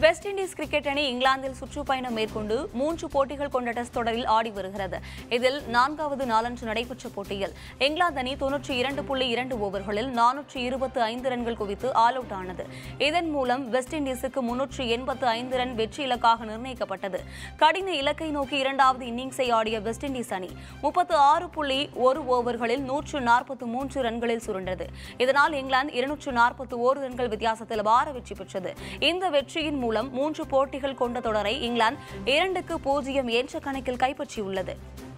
west Indies cricket அணி இங்கிலாந்தில் சுற்றுப்பயணம் மேற்கொண்டு மூன்று போட்டிகள் கொண்ட டெஸ்ட் தொடரில் ஆடி வருகிறது இதில் நான்காவது நாளன்று நடைபெற்ற போட்டியில் இங்கிலாந்து அணி தொன்னூற்றி இரண்டு புள்ளி இரண்டு ஓவர்களில் நானூற்றி இருபத்தி ஐந்து ரன்கள் குவித்து ஆல் அவுட் ஆனது இதன் மூலம் வெஸ்ட் இண்டீஸுக்கு முன்னூற்றி எண்பத்து ஐந்து ரன் வெற்றி இலக்காக நிர்ணயிக்கப்பட்டது கடின இலக்கை நோக்கி இரண்டாவது இன்னிங்ஸை ஆடிய வெஸ்ட் இண்டீஸ் அணி முப்பத்து ஆறு புள்ளி ஒரு ஓவர்களில் நூற்று நாற்பத்து மூன்று ரன்களில் சுருண்டது இதனால் இங்கிலாந்து இருநூற்று நாற்பத்தி ஓரு ரன்கள் வித்தியாசத்தில் அபார வெற்றி பெற்றது இந்த வெற்றியின் மூலம் மூன்று போட்டிகள் கொண்ட தொடரை இங்கிலாந்து இரண்டுக்கு பூஜ்ஜியம் என்ற கணக்கில் கைப்பற்றியுள்ளது